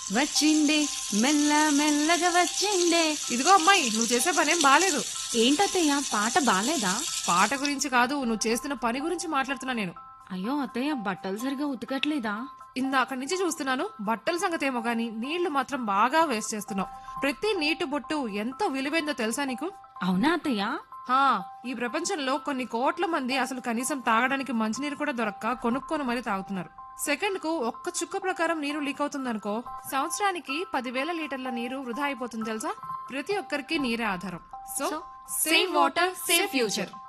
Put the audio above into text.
వచ్చిండే మెల్ల మెల్లగా వచ్చిండే ఇదిగో అమ్మాయి నువ్వు చేసే పనేం బాలేదు ఏంటత్తయ్య పాట బాలేదా పాట గురించి కాదు నువ్వు చేస్తున్న పని గురించి మాట్లాడుతున్నా నేను అయ్యో అత్తయ్య బట్టలు సరిగా ఉతకట్లేదా ఇందాక నుంచి చూస్తున్నాను బట్టల సంగతి ఏమో గానీ నీళ్లు మాత్రం బాగా వేస్ట్ చేస్తున్నావు ప్రతి నీటి బొట్టు ఎంతో విలువైందో తెలుసా నీకు అవునా అత్తయ్య హా ఈ ప్రపంచంలో కొన్ని కోట్ల మంది అసలు కనీసం తాగడానికి మంచినీరు కూడా దొరక్క కొనుక్కొని మరీ తాగుతున్నారు సెకండ్ కు ఒక్క చుక్క ప్రకారం నీరు లీక్ అవుతుందనుకో సంవత్సరానికి పదివేల లీటర్ల నీరు వృధా అయిపోతుంది తెలుసా ప్రతి ఒక్కరికి నీరే ఆధారం so save water save future